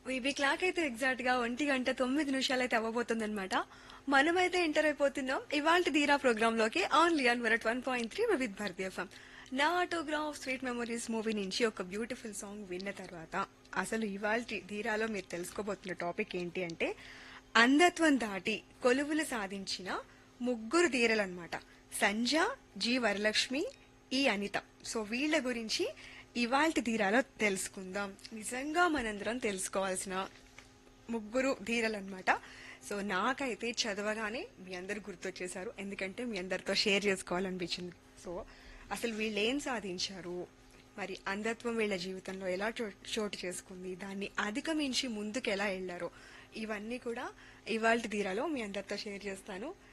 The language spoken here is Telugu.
వీబీ క్లాక్ అయితే ఎగ్జాక్ట్ గా ఒంటి గంట తొమ్మిది నిమిషాలు అయితే అవ్వబోతుందన్నమాట మనమైతే ఎంటర్ అయిపోతున్నాం ఇవాళ ధీరా ప్రోగ్రామ్ లోకి ఓన్లీ ఆన్ వరట్ one point three Vividh Bharati FM నా ఆటోగ్రాఫ్ స్వీట్ మెమరీస్ మూవీ నుంచి ఒక బ్యూటిఫుల్ సాంగ్ విన్న తర్వాత అసలు ఇవాళ ధీరాలో మీరు తెలుసుకోబోతున్న టాపిక్ ఏంటి అంటే అంధత్వం దాటి కొలువులు సాధించిన ముగ్గురు ధీరలన్నమాట సంజ జి వరలక్ష్మి ఈ అనిత సో వీళ్ళ గురించి ఇవాల్టి ధీరాలో తెలుసుకుందాం నిజంగా మనందరం తెలుసుకోవాల్సిన ముగ్గురు ధీరలన్నమాట సో నాకైతే చదవగానే మీ అందరు గుర్తొచ్చేశారు ఎందుకంటే మీ అందరితో షేర్ చేసుకోవాలనిపించింది సో అసలు వీళ్ళు ఏం సాధించారు మరి అంధత్వం వీళ్ళ జీవితంలో ఎలా చో- చోటు చేసుకుంది దాన్ని అధిగమించి ముందుకు ఎలా వెళ్లారో ఇవన్నీ కూడా ఇవాళ ధీరాలో మీ అందరితో షేర్ చేస్తాను